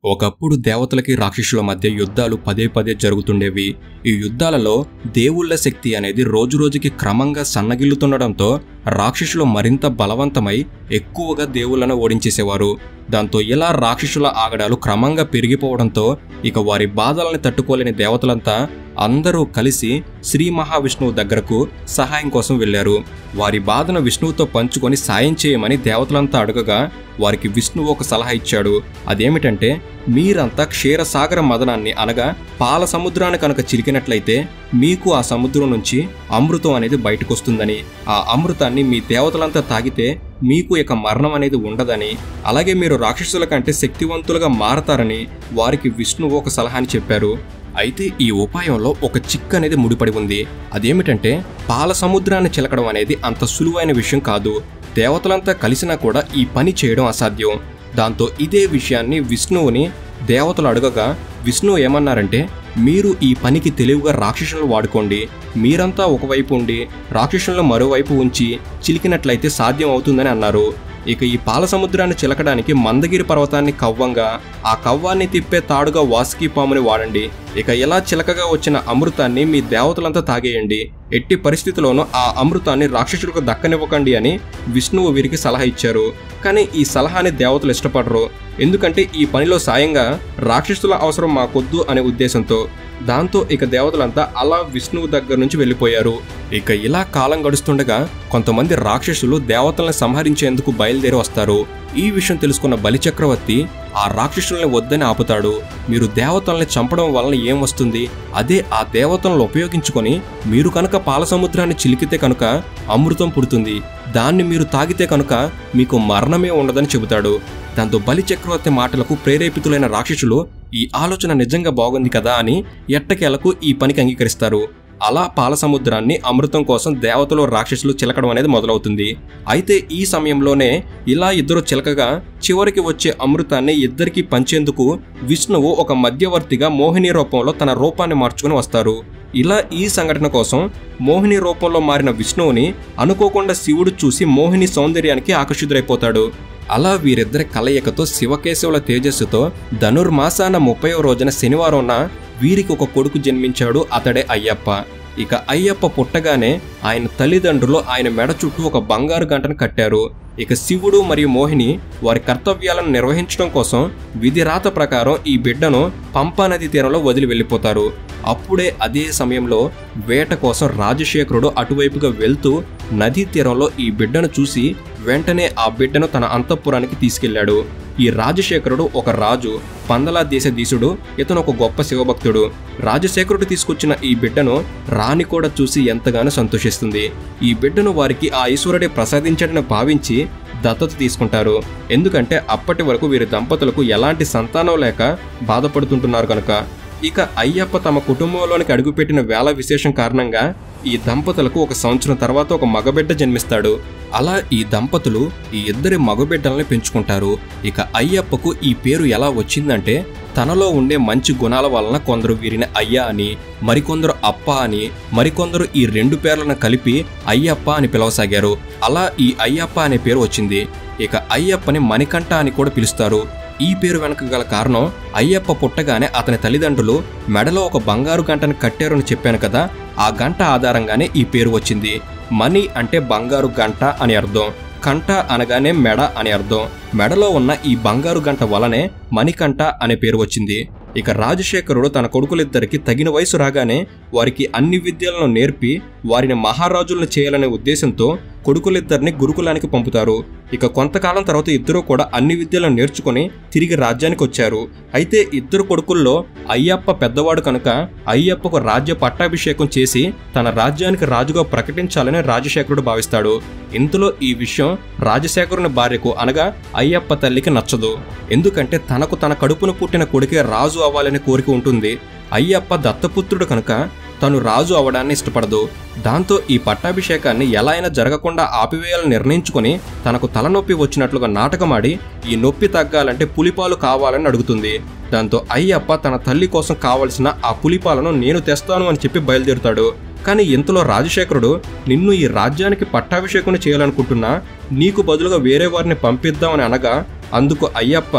ఒకప్పుడు దేవతలకి రాక్షసుల మధ్య యుద్ధాలు పదే పదే జరుగుతుండేవి ఈ యుద్ధాలలో దేవుళ్ళ శక్తి అనేది రోజురోజుకి క్రమంగా సన్నగిల్లుతుండడంతో రాక్షసులు మరింత బలవంతమై ఎక్కువగా దేవుళ్లను ఓడించేసేవారు దాంతో ఇలా రాక్షసుల ఆగడాలు క్రమంగా పెరిగిపోవడంతో ఇక వారి బాధలను తట్టుకోలేని దేవతలంతా అందరూ కలిసి శ్రీ మహావిష్ణువు దగ్గరకు సహాయం కోసం వెళ్లారు వారి బాధను విష్ణువుతో పంచుకొని సాయం చేయమని దేవతలంతా అడగగా వారికి విష్ణువు ఒక సలహా ఇచ్చాడు అదేమిటంటే మీరంతా క్షీరసాగర మదనాన్ని అనగా పాల సముద్రాన్ని కనుక చిలికినట్లయితే మీకు ఆ సముద్రం నుంచి అమృతం అనేది బయటకు వస్తుందని ఆ అమృతాన్ని మీ దేవతలంతా తాగితే మీకు ఇక మరణం అనేది ఉండదని అలాగే మీరు రాక్షసుల కంటే శక్తివంతులుగా మారతారని వారికి విష్ణువు ఒక సలహాని చెప్పారు అయితే ఈ ఉపాయంలో ఒక చిక్ అనేది ముడిపడి ఉంది అదేమిటంటే పాల సముద్రాన్ని చిలకడం అనేది అంత సులువైన విషయం కాదు దేవతలంతా కలిసినా కూడా ఈ పని చేయడం అసాధ్యం దాంతో ఇదే విషయాన్ని విష్ణువుని దేవతలు అడగగా విష్ణువు ఏమన్నారంటే మీరు ఈ పనికి తెలివిగా రాక్షసులను వాడుకోండి మీరంతా ఒకవైపు ఉండి రాక్షసులను మరోవైపు ఉంచి చిలికినట్లయితే సాధ్యం అవుతుందని అన్నారు ఇక ఈ పాల సముద్రాన్ని చిలకడానికి మందగిరి పర్వతాన్ని కవ్వంగా ఆ కవ్వాన్ని తిప్పే తాడుగా వాసుకి పాముని వాడండి ఇక ఇలా చిలకగా వచ్చిన అమృతాన్ని మీ దేవతలంతా తాగేయండి ఎట్టి పరిస్థితుల్లోనూ ఆ అమృతాన్ని రాక్షసులకు దక్కనివ్వకండి అని విష్ణువు వీరికి సలహా ఇచ్చారు కానీ ఈ సలహాని దేవతలు ఇష్టపడరు ఎందుకంటే ఈ పనిలో సాయంగా రాక్షసుల అవసరం మాకొద్దు అనే ఉద్దేశంతో దాంతో ఇక దేవతలంతా అలా విష్ణువు దగ్గర నుంచి వెళ్ళిపోయారు ఇక ఇలా కాలం గడుస్తుండగా కొంతమంది రాక్షసులు దేవతలను సంహరించేందుకు బయలుదేరి వస్తారు ఈ విషయం తెలుసుకున్న బలిచక్రవర్తి ఆ రాక్షసుల్ని వద్దని ఆపుతాడు మీరు దేవతల్ని చంపడం వలన ఏం వస్తుంది అదే ఆ దేవతలను ఉపయోగించుకొని మీరు కనుక పాల సముద్రాన్ని చిలికితే కనుక అమృతం పుడుతుంది దాన్ని మీరు తాగితే కనుక మీకు మరణమే ఉండదని చెబుతాడు దాంతో బలి చక్రవర్తి మాటలకు ప్రేరేపితులైన రాక్షసులు ఈ ఆలోచన నిజంగా బాగుంది కదా అని ఎట్టకేలకు ఈ పనికి అంగీకరిస్తారు అలా పాల సముద్రాన్ని అమృతం కోసం దేవతలు రాక్షసులు చిలకడం అనేది మొదలవుతుంది అయితే ఈ సమయంలోనే ఇలా ఇద్దరు చిలకగా చివరికి వచ్చే అమృతాన్ని ఇద్దరికి పంచేందుకు విష్ణువు ఒక మధ్యవర్తిగా మోహిని రూపంలో తన రూపాన్ని మార్చుకుని వస్తారు ఇలా ఈ సంఘటన కోసం మోహిని రూపంలో మారిన విష్ణువుని అనుకోకుండా శివుడు చూసి మోహిని సౌందర్యానికి ఆకర్షితుడైపోతాడు అలా వీరిద్దరి కలయికతో శివకేశవుల తేజస్సుతో ధనుర్మాసాన ముప్పైవ రోజున శనివారంన వీరికి ఒక కొడుకు జన్మించాడు అతడే అయ్యప్ప ఇక అయ్యప్ప పుట్టగానే ఆయన తల్లిదండ్రులు ఆయన మెడ చుట్టూ ఒక బంగారు గంటను కట్టారు ఇక శివుడు మరియు మోహిని వారి కర్తవ్యాలను నిర్వహించడం కోసం విధిరాత ప్రకారం ఈ బిడ్డను పంపా నది తీరంలో వదిలి వెళ్ళిపోతారు అప్పుడే అదే సమయంలో వేట కోసం రాజశేఖరుడు అటువైపుగా వెళ్తూ నదీ తీరంలో ఈ బిడ్డను చూసి వెంటనే ఆ బిడ్డను తన అంతఃపురానికి తీసుకెళ్లాడు ఈ రాజశేఖరుడు ఒక రాజు పందలా దేశధీశుడు ఇతను ఒక గొప్ప శివభక్తుడు రాజశేఖరుడు తీసుకొచ్చిన ఈ బిడ్డను రాణి కూడా చూసి ఎంతగానో సంతోషిస్తుంది ఈ బిడ్డను వారికి ఆ ఈశ్వరుడే ప్రసాదించడని భావించి దత్తత తీసుకుంటారు ఎందుకంటే అప్పటి వరకు వీరి దంపతులకు ఎలాంటి సంతానం లేక బాధపడుతుంటున్నారు కనుక ఇక అయ్యప్ప తమ కుటుంబంలోనికి అడుగుపెట్టిన వేళ విశేషం కారణంగా ఈ దంపతులకు ఒక సంవత్సరం తర్వాత ఒక మగబిడ్డ జన్మిస్తాడు అలా ఈ దంపతులు ఈ ఇద్దరి మగబిడ్డల్ని పెంచుకుంటారు ఇక అయ్యప్పకు ఈ పేరు ఎలా వచ్చిందంటే తనలో ఉండే మంచి గుణాల వలన కొందరు వీరిని అయ్య అని మరికొందరు అప్ప అని మరికొందరు ఈ రెండు పేర్లను కలిపి అయ్యప్ప అని పిలవసాగారు అలా ఈ అయ్యప్ప అనే పేరు వచ్చింది ఇక అయ్యప్పని మణికంఠ అని కూడా పిలుస్తారు ఈ పేరు వెనక గల కారణం అయ్యప్ప పుట్టగానే అతని తల్లిదండ్రులు మెడలో ఒక బంగారు గంటను కట్టారు అని చెప్పాను కదా ఆ గంట ఆధారంగానే ఈ పేరు వచ్చింది మణి అంటే బంగారు గంట అని అర్థం కంఠ అనగానే మెడ అని అర్థం మెడలో ఉన్న ఈ బంగారు గంట వలనే మణికంఠ అనే పేరు వచ్చింది ఇక రాజశేఖరుడు తన కొడుకులిద్దరికి తగిన వయసు రాగానే వారికి అన్ని విద్యలను నేర్పి వారిని మహారాజులను చేయాలనే ఉద్దేశంతో కొడుకులిద్దరిని గురుకులానికి పంపుతారు ఇక కొంతకాలం తర్వాత ఇద్దరు కూడా అన్ని విద్యలను నేర్చుకుని తిరిగి రాజ్యానికి వచ్చారు అయితే ఇద్దరు కొడుకుల్లో అయ్యప్ప పెద్దవాడు కనుక అయ్యప్పకు రాజ్య పట్టాభిషేకం చేసి తన రాజ్యానికి రాజుగా ప్రకటించాలని రాజశేఖరుడు భావిస్తాడు ఇంతలో ఈ విషయం రాజశేఖరుని భార్యకు అనగా అయ్యప్ప తల్లికి నచ్చదు ఎందుకంటే తనకు తన కడుపును పుట్టిన కొడుకే రాజు అవ్వాలనే కోరిక ఉంటుంది అయ్యప్ప దత్తపుత్రుడు కనుక తను రాజు అవడాన్ని ఇష్టపడదు దాంతో ఈ పట్టాభిషేకాన్ని ఎలా అయినా జరగకుండా ఆపివేయాలని నిర్ణయించుకొని తనకు తలనొప్పి వచ్చినట్లుగా నాటకమాడి ఈ నొప్పి తగ్గాలంటే పులిపాలు కావాలని అడుగుతుంది దాంతో అయ్యప్ప తన తల్లి కోసం కావలసిన ఆ పులిపాలను నేను తెస్తాను అని చెప్పి బయలుదేరుతాడు కానీ ఇంతలో రాజశేఖరుడు నిన్ను ఈ రాజ్యానికి పట్టాభిషేకం చేయాలనుకుంటున్నా నీకు బదులుగా వేరే వారిని పంపిద్దామని అనగా అందుకు అయ్యప్ప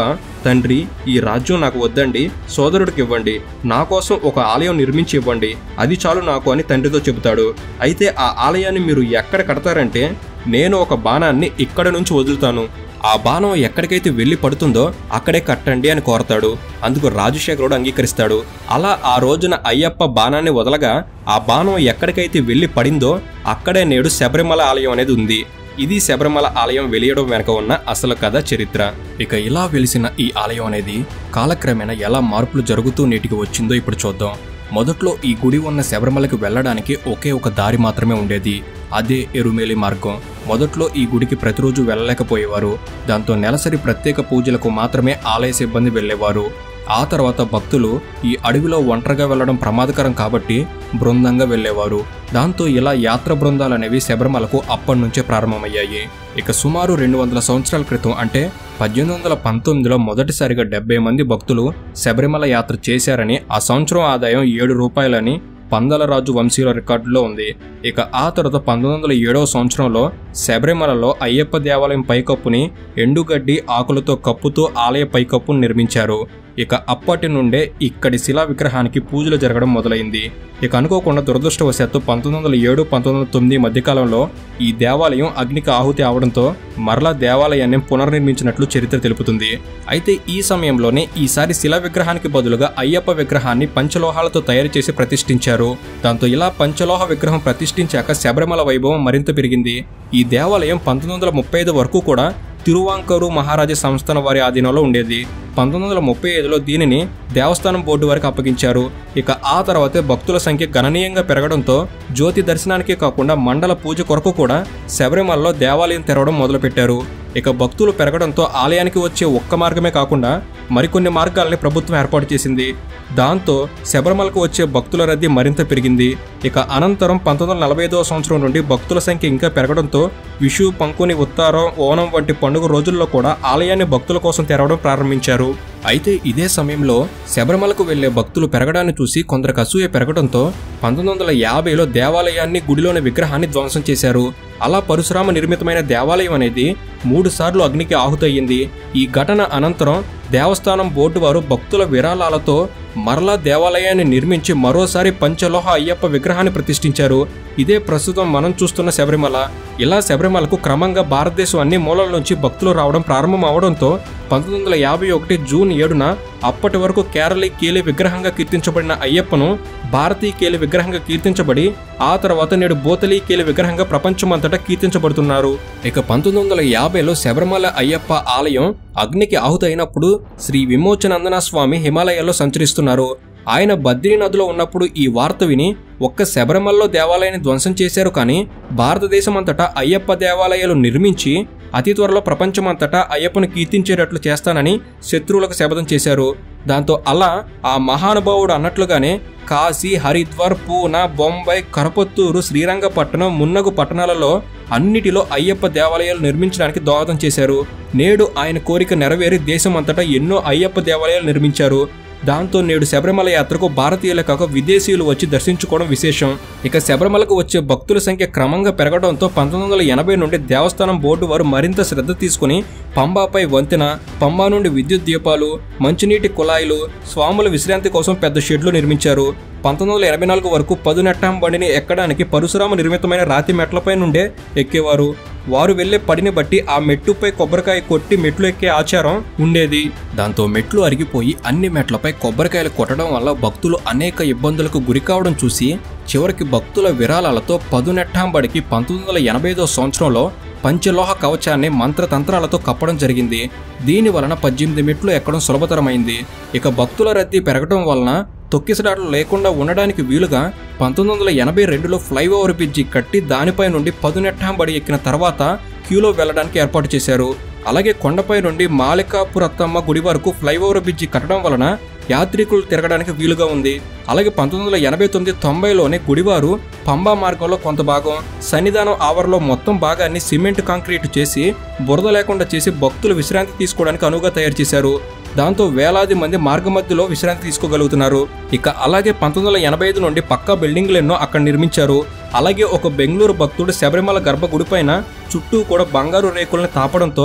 తండ్రి ఈ రాజ్యం నాకు వద్దండి సోదరుడికి ఇవ్వండి నా కోసం ఒక ఆలయం నిర్మించి ఇవ్వండి అది చాలు నాకు అని తండ్రితో చెబుతాడు అయితే ఆ ఆలయాన్ని మీరు ఎక్కడ కడతారంటే నేను ఒక బాణాన్ని ఇక్కడ నుంచి వదులుతాను ఆ బాణం ఎక్కడికైతే వెళ్ళి పడుతుందో అక్కడే కట్టండి అని కోరతాడు అందుకు రాజశేఖరుడు అంగీకరిస్తాడు అలా ఆ రోజున అయ్యప్ప బాణాన్ని వదలగా ఆ బాణం ఎక్కడికైతే వెళ్ళి పడిందో అక్కడే నేడు శబరిమల ఆలయం అనేది ఉంది ఇది శబరిమల ఆలయం వెలియడం వెనక ఉన్న అసలు కథ చరిత్ర ఇక ఇలా వెలిసిన ఈ ఆలయం అనేది కాలక్రమేణా ఎలా మార్పులు జరుగుతూ నీటికి వచ్చిందో ఇప్పుడు చూద్దాం మొదట్లో ఈ గుడి ఉన్న శబరిమలకి వెళ్ళడానికి ఒకే ఒక దారి మాత్రమే ఉండేది అదే ఎరుమేలి మార్గం మొదట్లో ఈ గుడికి ప్రతిరోజు వెళ్ళలేకపోయేవారు దాంతో నెలసరి ప్రత్యేక పూజలకు మాత్రమే ఆలయ సిబ్బంది వెళ్ళేవారు ఆ తర్వాత భక్తులు ఈ అడవిలో ఒంటరిగా వెళ్లడం ప్రమాదకరం కాబట్టి బృందంగా వెళ్ళేవారు దాంతో ఇలా యాత్ర బృందాలు అనేవి శబరిమలకు అప్పటి నుంచే ప్రారంభమయ్యాయి ఇక సుమారు రెండు వందల సంవత్సరాల క్రితం అంటే పద్దెనిమిది వందల పంతొమ్మిదిలో మొదటిసారిగా డెబ్బై మంది భక్తులు శబరిమల యాత్ర చేశారని ఆ సంవత్సరం ఆదాయం ఏడు రూపాయలని పందలరాజు వంశీయుల రికార్డులో ఉంది ఇక ఆ తర్వాత పంతొమ్మిది వందల ఏడవ సంవత్సరంలో శబరిమలలో అయ్యప్ప దేవాలయం పైకప్పుని ఎండుగడ్డి ఆకులతో కప్పుతూ ఆలయ పైకప్పును నిర్మించారు ఇక అప్పటి నుండే ఇక్కడి శిలా విగ్రహానికి పూజలు జరగడం మొదలైంది ఇక అనుకోకుండా దురదృష్టవశాత్తు పంతొమ్మిది వందల ఏడు పంతొమ్మిది వందల తొమ్మిది మధ్యకాలంలో ఈ దేవాలయం అగ్నికి ఆహుతి అవడంతో మరలా దేవాలయాన్ని పునర్నిర్మించినట్లు చరిత్ర తెలుపుతుంది అయితే ఈ సమయంలోనే ఈసారి శిలా విగ్రహానికి బదులుగా అయ్యప్ప విగ్రహాన్ని పంచలోహాలతో తయారు చేసి ప్రతిష్ఠించారు దాంతో ఇలా పంచలోహ విగ్రహం ప్రతిష్ఠించాక శబరిమల వైభవం మరింత పెరిగింది ఈ దేవాలయం పంతొమ్మిది వందల ముప్పై ఐదు వరకు కూడా తిరువాంకరు మహారాజా సంస్థాన వారి ఆధీనంలో ఉండేది పంతొమ్మిది వందల ముప్పై ఐదులో దీనిని దేవస్థానం బోర్డు వారికి అప్పగించారు ఇక ఆ తర్వాతే భక్తుల సంఖ్య గణనీయంగా పెరగడంతో జ్యోతి దర్శనానికే కాకుండా మండల పూజ కొరకు కూడా శబరిమలలో దేవాలయం తెరవడం మొదలుపెట్టారు ఇక భక్తులు పెరగడంతో ఆలయానికి వచ్చే ఒక్క మార్గమే కాకుండా మరికొన్ని మార్గాల్ని ప్రభుత్వం ఏర్పాటు చేసింది దాంతో శబరిమలకు వచ్చే భక్తుల రద్దీ మరింత పెరిగింది ఇక అనంతరం పంతొమ్మిది వందల నలభై ఐదవ సంవత్సరం నుండి భక్తుల సంఖ్య ఇంకా పెరగడంతో విషు పంకుని ఉత్తారం ఓనం వంటి పండుగ రోజుల్లో కూడా ఆలయాన్ని భక్తుల కోసం తెరవడం ప్రారంభించారు అయితే ఇదే సమయంలో శబరిమలకు వెళ్లే భక్తులు పెరగడాన్ని చూసి కొందరికి అసూయ పెరగడంతో పంతొమ్మిది వందల యాభైలో దేవాలయాన్ని గుడిలోని విగ్రహాన్ని ధ్వంసం చేశారు అలా పరశురామ నిర్మితమైన దేవాలయం అనేది మూడు సార్లు అగ్నికి ఆహుతయ్యింది ఈ ఘటన అనంతరం దేవస్థానం బోర్డు వారు భక్తుల విరాళాలతో మరలా దేవాలయాన్ని నిర్మించి మరోసారి పంచలోహ అయ్యప్ప విగ్రహాన్ని ప్రతిష్ఠించారు ఇదే ప్రస్తుతం మనం చూస్తున్న శబరిమల ఇలా శబరిమలకు క్రమంగా భారతదేశం అన్ని మూలల నుంచి భక్తులు రావడం ప్రారంభం అవడంతో పంతొమ్మిది వందల యాభై ఒకటి జూన్ ఏడున అప్పటి వరకు కేరళీ కేలి విగ్రహంగా కీర్తించబడిన అయ్యప్పను భారతీయ కేలి విగ్రహంగా కీర్తించబడి ఆ తర్వాత నేడు బోతలీ కేలి విగ్రహంగా ప్రపంచమంతటా కీర్తించబడుతున్నారు ఇక పంతొమ్మిది వందల యాభైలో శబరిమల అయ్యప్ప ఆలయం అగ్నికి ఆహుతైనప్పుడు శ్రీ విమోచనందన స్వామి హిమాలయాల్లో సంచరిస్తున్నారు ఆయన బద్రీ నదిలో ఉన్నప్పుడు ఈ వార్త విని ఒక్క శబరిమలలో దేవాలయాన్ని ధ్వంసం చేశారు కానీ భారతదేశం అంతటా అయ్యప్ప దేవాలయాలు నిర్మించి అతి త్వరలో ప్రపంచమంతటా అయ్యప్పను కీర్తించేటట్లు చేస్తానని శత్రువులకు శపథం చేశారు దాంతో అలా ఆ మహానుభావుడు అన్నట్లుగానే కాశీ హరిద్వార్ పూనా బొంబాయి కరపత్తూరు శ్రీరంగపట్టణం మున్నగు పట్టణాలలో అన్నిటిలో అయ్యప్ప దేవాలయాలు నిర్మించడానికి దోహదం చేశారు నేడు ఆయన కోరిక నెరవేరి దేశం అంతటా ఎన్నో అయ్యప్ప దేవాలయాలు నిర్మించారు దాంతో నేడు శబరిమల యాత్రకు భారతీయులే కాక విదేశీయులు వచ్చి దర్శించుకోవడం విశేషం ఇక శబరిమలకు వచ్చే భక్తుల సంఖ్య క్రమంగా పెరగడంతో పంతొమ్మిది వందల ఎనభై నుండి దేవస్థానం బోర్డు వారు మరింత శ్రద్ధ తీసుకుని పంబాపై వంతెన పంబా నుండి విద్యుత్ దీపాలు మంచినీటి కుళాయిలు స్వాముల విశ్రాంతి కోసం పెద్ద షెడ్లు నిర్మించారు పంతొమ్మిది వందల ఎనభై నాలుగు వరకు పదునెట్టాం బండిని ఎక్కడానికి పరశురామ నిర్మితమైన రాతి మెట్లపై నుండే ఎక్కేవారు వారు వెళ్లే పడిని బట్టి ఆ మెట్టుపై కొబ్బరికాయ కొట్టి మెట్లు ఎక్కే ఆచారం ఉండేది దాంతో మెట్లు అరిగిపోయి అన్ని మెట్లపై కొబ్బరికాయలు కొట్టడం వల్ల భక్తులు అనేక ఇబ్బందులకు గురి కావడం చూసి చివరికి భక్తుల విరాళాలతో పదునెట్టాంబడికి పంతొమ్మిది వందల ఎనభై ఐదో సంవత్సరంలో పంచలోహ కవచాన్ని మంత్రతంత్రాలతో కప్పడం జరిగింది దీని వలన పద్దెనిమిది మెట్లు ఎక్కడం సులభతరమైంది ఇక భక్తుల రద్దీ పెరగడం వలన తొక్కిసలాటలు లేకుండా ఉండడానికి వీలుగా పంతొమ్మిది వందల ఎనభై రెండులో ఫ్లైఓవర్ బ్రిడ్జి కట్టి దానిపై నుండి పదునెట్టాంబడి ఎక్కిన తర్వాత క్యూలో వెళ్లడానికి ఏర్పాటు చేశారు అలాగే కొండపై నుండి మాలికాపురత్తమ్మ గుడి వరకు ఫ్లైఓవర్ బ్రిడ్జి కట్టడం వలన యాత్రికులు తిరగడానికి వీలుగా ఉంది అలాగే పంతొమ్మిది వందల ఎనభై తొమ్మిది తొంభైలోనే గుడివారు పంబా మార్గంలో కొంత భాగం సన్నిధానం ఆవరణలో మొత్తం భాగాన్ని సిమెంట్ కాంక్రీట్ చేసి బురద లేకుండా చేసి భక్తులు విశ్రాంతి తీసుకోవడానికి అనువుగా తయారు చేశారు దాంతో వేలాది మంది మార్గ మధ్యలో విశ్రాంతి తీసుకోగలుగుతున్నారు ఇక అలాగే పంతొమ్మిది వందల ఎనభై ఐదు నుండి పక్కా బిల్డింగ్లు ఎన్నో అక్కడ నిర్మించారు అలాగే ఒక బెంగళూరు భక్తుడు శబరిమల గర్భగుడి పైన చుట్టూ కూడా బంగారు రేకుల్ని తాపడంతో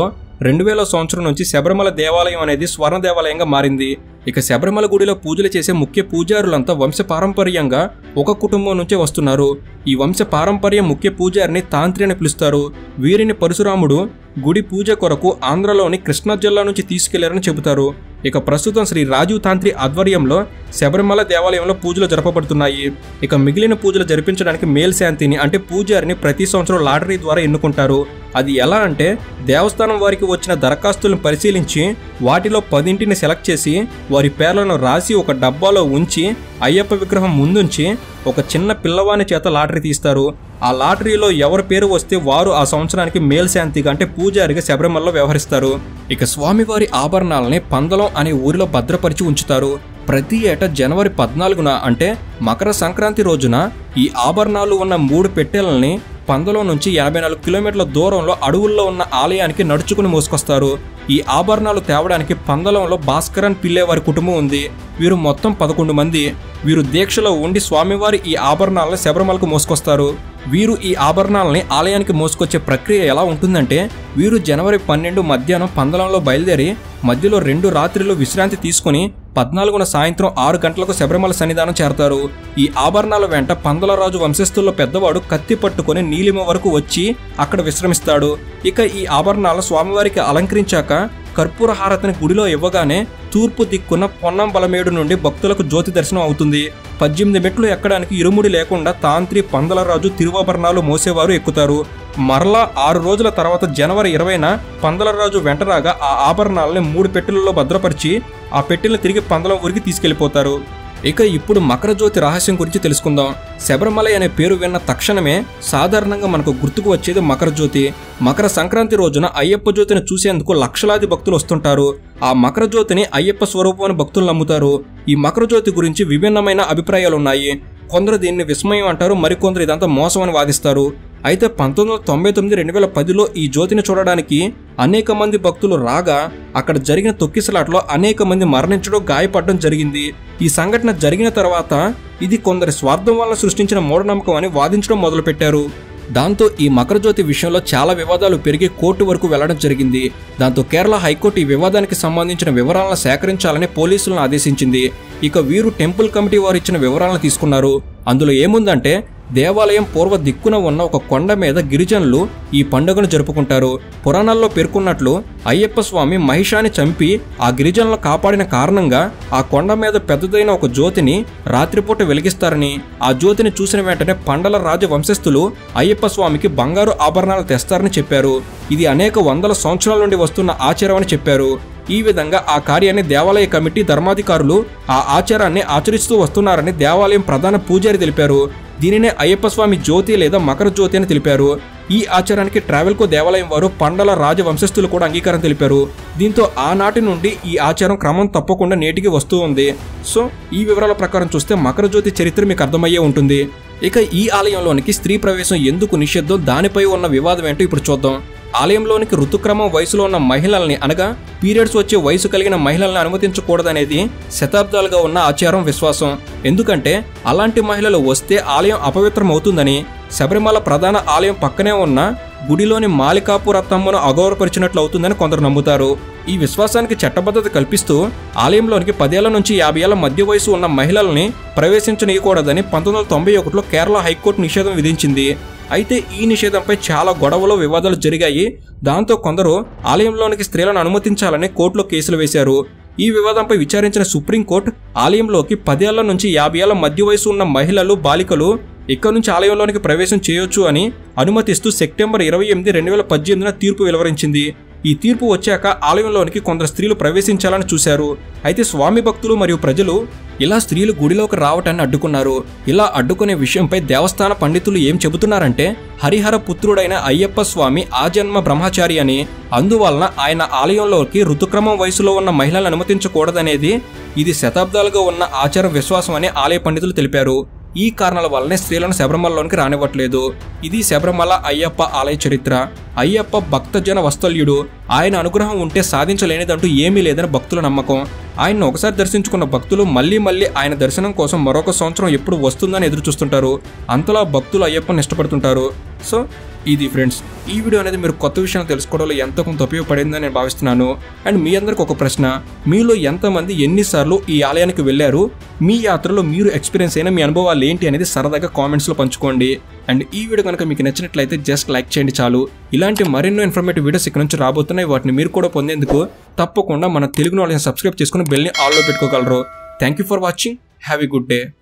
రెండు వేల సంవత్సరం నుంచి శబరిమల దేవాలయం అనేది స్వర్ణ దేవాలయంగా మారింది ఇక శబరిమల గుడిలో పూజలు చేసే ముఖ్య పూజారులంతా వంశ పారంపర్యంగా ఒక కుటుంబం నుంచే వస్తున్నారు ఈ వంశ పారంపర్య ముఖ్య పూజారిని తాంత్రి అని పిలుస్తారు వీరిని పరశురాముడు గుడి పూజ కొరకు ఆంధ్రలోని కృష్ణా జిల్లా నుంచి తీసుకెళ్లారని చెబుతారు ఇక ప్రస్తుతం శ్రీ రాజీవ్ తాంత్రి ఆధ్వర్యంలో శబరిమల దేవాలయంలో పూజలు జరపబడుతున్నాయి ఇక మిగిలిన పూజలు జరిపించడానికి మేల్శాంతిని అంటే పూజారిని ప్రతి సంవత్సరం లాటరీ ద్వారా ఎన్నుకుంటారు అది ఎలా అంటే దేవస్థానం వారికి వచ్చిన దరఖాస్తులను పరిశీలించి వాటిలో పదింటిని సెలెక్ట్ చేసి వారి పేర్లను రాసి ఒక డబ్బాలో ఉంచి అయ్యప్ప విగ్రహం ముందుంచి ఒక చిన్న పిల్లవాని చేత లాటరీ తీస్తారు ఆ లాటరీలో ఎవరి పేరు వస్తే వారు ఆ సంవత్సరానికి మేల్శాంతిగా అంటే పూజారిగా శబరిమలలో వ్యవహరిస్తారు ఇక స్వామివారి ఆభరణాలని పందలం అనే ఊరిలో భద్రపరిచి ఉంచుతారు ప్రతి ఏటా జనవరి పద్నాలుగున అంటే మకర సంక్రాంతి రోజున ఈ ఆభరణాలు ఉన్న మూడు పెట్టెలని పందలో నుంచి యాభై నాలుగు కిలోమీటర్ల దూరంలో అడవుల్లో ఉన్న ఆలయానికి నడుచుకుని మోసుకొస్తారు ఈ ఆభరణాలు తేవడానికి పందలంలో భాస్కరన్ పిల్లే వారి కుటుంబం ఉంది వీరు మొత్తం పదకొండు మంది వీరు దీక్షలో ఉండి స్వామివారి ఈ ఆభరణాలను శబరిమలకు మోసుకొస్తారు వీరు ఈ ఆభరణాలని ఆలయానికి మోసుకొచ్చే ప్రక్రియ ఎలా ఉంటుందంటే వీరు జనవరి పన్నెండు మధ్యాహ్నం పందలంలో బయలుదేరి మధ్యలో రెండు రాత్రిలో విశ్రాంతి తీసుకుని పద్నాలుగున సాయంత్రం ఆరు గంటలకు శబరిమల సన్నిధానం చేరతారు ఈ ఆభరణాల వెంట పందలరాజు వంశస్థుల్లో పెద్దవాడు కత్తి పట్టుకుని నీలిమ వరకు వచ్చి అక్కడ విశ్రమిస్తాడు ఇక ఈ ఆభరణాలు స్వామివారికి అలంకరించాక కర్పూర హారతిని గుడిలో ఇవ్వగానే తూర్పు దిక్కున పొన్నం బలమేడు నుండి భక్తులకు జ్యోతి దర్శనం అవుతుంది పద్దెనిమిది మెట్లు ఎక్కడానికి ఇరుముడి లేకుండా తాంత్రి పందలరాజు తిరువాభరణాలు మోసేవారు ఎక్కుతారు మరలా ఆరు రోజుల తర్వాత జనవరి ఇరవైన పందలరాజు వెంటరాగా ఆ ఆభరణాలని మూడు పెట్టెలలో భద్రపరిచి ఆ పెట్టెలను తిరిగి పందలం ఊరికి తీసుకెళ్లిపోతారు ఇక ఇప్పుడు మకర జ్యోతి రహస్యం గురించి తెలుసుకుందాం శబరిమల అనే పేరు విన్న తక్షణమే సాధారణంగా మనకు గుర్తుకు వచ్చేది మకర జ్యోతి మకర సంక్రాంతి రోజున అయ్యప్ప జ్యోతిని చూసేందుకు లక్షలాది భక్తులు వస్తుంటారు ఆ మకర జ్యోతిని అయ్యప్ప స్వరూపం అని భక్తులు నమ్ముతారు ఈ మకర జ్యోతి గురించి విభిన్నమైన అభిప్రాయాలు ఉన్నాయి కొందరు దీన్ని విస్మయం అంటారు మరికొందరు ఇదంతా మోసం అని వాదిస్తారు అయితే పంతొమ్మిది వందల తొంభై తొమ్మిది రెండు వేల పదిలో ఈ జ్యోతిని చూడడానికి అనేక మంది భక్తులు రాగా అక్కడ జరిగిన తొక్కిసలాట్లో అనేక మంది మరణించడం గాయపడడం జరిగింది ఈ సంఘటన జరిగిన తర్వాత ఇది కొందరి స్వార్థం వల్ల సృష్టించిన మూఢనమ్మకం అని వాదించడం మొదలుపెట్టారు దాంతో ఈ మకర జ్యోతి విషయంలో చాలా వివాదాలు పెరిగి కోర్టు వరకు వెళ్లడం జరిగింది దాంతో కేరళ హైకోర్టు ఈ వివాదానికి సంబంధించిన వివరాలను సేకరించాలని పోలీసులను ఆదేశించింది ఇక వీరు టెంపుల్ కమిటీ వారు ఇచ్చిన వివరాలను తీసుకున్నారు అందులో ఏముందంటే దేవాలయం పూర్వ దిక్కున ఉన్న ఒక కొండ మీద గిరిజనులు ఈ పండుగను జరుపుకుంటారు పురాణాల్లో పేర్కొన్నట్లు అయ్యప్ప స్వామి మహిషాన్ని చంపి ఆ గిరిజనులను కాపాడిన కారణంగా ఆ కొండ మీద పెద్దదైన ఒక జ్యోతిని రాత్రిపూట వెలిగిస్తారని ఆ జ్యోతిని చూసిన వెంటనే పండల రాజ వంశస్థులు అయ్యప్ప స్వామికి బంగారు ఆభరణాలు తెస్తారని చెప్పారు ఇది అనేక వందల సంవత్సరాల నుండి వస్తున్న ఆచారం అని చెప్పారు ఈ విధంగా ఆ కార్యాన్ని దేవాలయ కమిటీ ధర్మాధికారులు ఆ ఆచారాన్ని ఆచరిస్తూ వస్తున్నారని దేవాలయం ప్రధాన పూజారి తెలిపారు దీనినే అయ్యప్ప స్వామి జ్యోతి లేదా మకర జ్యోతి అని తెలిపారు ఈ ఆచారానికి ట్రావెల్కో దేవాలయం వారు పండల రాజవంశస్థులు కూడా అంగీకారం తెలిపారు దీంతో ఆనాటి నుండి ఈ ఆచారం క్రమం తప్పకుండా నేటికి వస్తూ ఉంది సో ఈ వివరాల ప్రకారం చూస్తే మకర జ్యోతి చరిత్ర మీకు అర్థమయ్యే ఉంటుంది ఇక ఈ ఆలయంలోనికి స్త్రీ ప్రవేశం ఎందుకు నిషేధం దానిపై ఉన్న వివాదం ఏంటో ఇప్పుడు చూద్దాం ఆలయంలోనికి ఋతుక్రమం వయసులో ఉన్న మహిళల్ని అనగా పీరియడ్స్ వచ్చే వయసు కలిగిన మహిళల్ని అనుమతించకూడదనేది శతాబ్దాలుగా ఉన్న ఆచారం విశ్వాసం ఎందుకంటే అలాంటి మహిళలు వస్తే ఆలయం అపవిత్రం అవుతుందని శబరిమల ప్రధాన ఆలయం పక్కనే ఉన్న గుడిలోని మాలికాపుర తమ్మను అగౌరవపరిచినట్లు అవుతుందని కొందరు నమ్ముతారు ఈ విశ్వాసానికి చట్టబద్ధత కల్పిస్తూ ఆలయంలోనికి పదేళ్ల నుంచి యాభై ఏళ్ల మధ్య వయసు ఉన్న మహిళల్ని ప్రవేశించనీయకూడదని పంతొమ్మిది వందల తొంభై ఒకటిలో కేరళ హైకోర్టు నిషేధం విధించింది అయితే ఈ నిషేధంపై చాలా గొడవలు వివాదాలు జరిగాయి దాంతో కొందరు ఆలయంలోనికి స్త్రీలను అనుమతించాలని కోర్టులో కేసులు వేశారు ఈ వివాదంపై విచారించిన సుప్రీంకోర్టు ఆలయంలోకి పదేళ్ల నుంచి యాభై ఏళ్ల మధ్య వయసు ఉన్న మహిళలు బాలికలు ఇక్కడ నుంచి ఆలయంలోనికి ప్రవేశం చేయొచ్చు అని అనుమతిస్తూ సెప్టెంబర్ ఇరవై ఎనిమిది రెండు వేల పద్దెనిమిదిన తీర్పు వెలువరించింది ఈ తీర్పు వచ్చాక ఆలయంలోనికి కొందరు స్త్రీలు ప్రవేశించాలని చూశారు అయితే స్వామి భక్తులు మరియు ప్రజలు ఇలా స్త్రీలు గుడిలోకి రావటాన్ని అడ్డుకున్నారు ఇలా అడ్డుకునే విషయంపై దేవస్థాన పండితులు ఏం చెబుతున్నారంటే హరిహర పుత్రుడైన అయ్యప్ప స్వామి ఆజన్మ బ్రహ్మచారి అని అందువలన ఆయన ఆలయంలోకి ఋతుక్రమం వయసులో ఉన్న మహిళలను అనుమతించకూడదనేది ఇది శతాబ్దాలుగా ఉన్న ఆచార విశ్వాసం అని ఆలయ పండితులు తెలిపారు ఈ కారణాల వల్లనే స్త్రీలను శబరిమలలోనికి రానివ్వట్లేదు ఇది శబరిమల అయ్యప్ప ఆలయ చరిత్ర అయ్యప్ప భక్తజన వస్తల్యుడు ఆయన అనుగ్రహం ఉంటే సాధించలేనిదంటూ ఏమీ లేదని భక్తుల నమ్మకం ఆయన్ని ఒకసారి దర్శించుకున్న భక్తులు మళ్ళీ మళ్ళీ ఆయన దర్శనం కోసం మరొక సంవత్సరం ఎప్పుడు వస్తుందని ఎదురు చూస్తుంటారు అంతలా భక్తులు అయ్యప్పని ఇష్టపడుతుంటారు సో ఇది ఫ్రెండ్స్ ఈ వీడియో అనేది మీరు కొత్త విషయాలు తెలుసుకోవడంలో ఎంత కొంత ఉపయోగపడిందని నేను భావిస్తున్నాను అండ్ మీ అందరికి ఒక ప్రశ్న మీలో ఎంతమంది ఎన్నిసార్లు ఈ ఆలయానికి వెళ్ళారు మీ యాత్రలో మీరు ఎక్స్పీరియన్స్ అయిన మీ అనుభవాలు ఏంటి అనేది సరదాగా కామెంట్స్లో పంచుకోండి అండ్ ఈ వీడియో కనుక మీకు నచ్చినట్లయితే జస్ట్ లైక్ చేయండి చాలు ఇలాంటి మరెన్నో ఇన్ఫర్మేటివ్ వీడియోస్ ఇక్కడ నుంచి రాబోతున్నాయి వాటిని మీరు కూడా పొందేందుకు తప్పకుండా మన తెలుగు నాలెడ్జ్ సబ్స్క్రైబ్ చేసుకుని బెల్ని ఆల్లో పెట్టుకోగలరు thank you for watching have a good day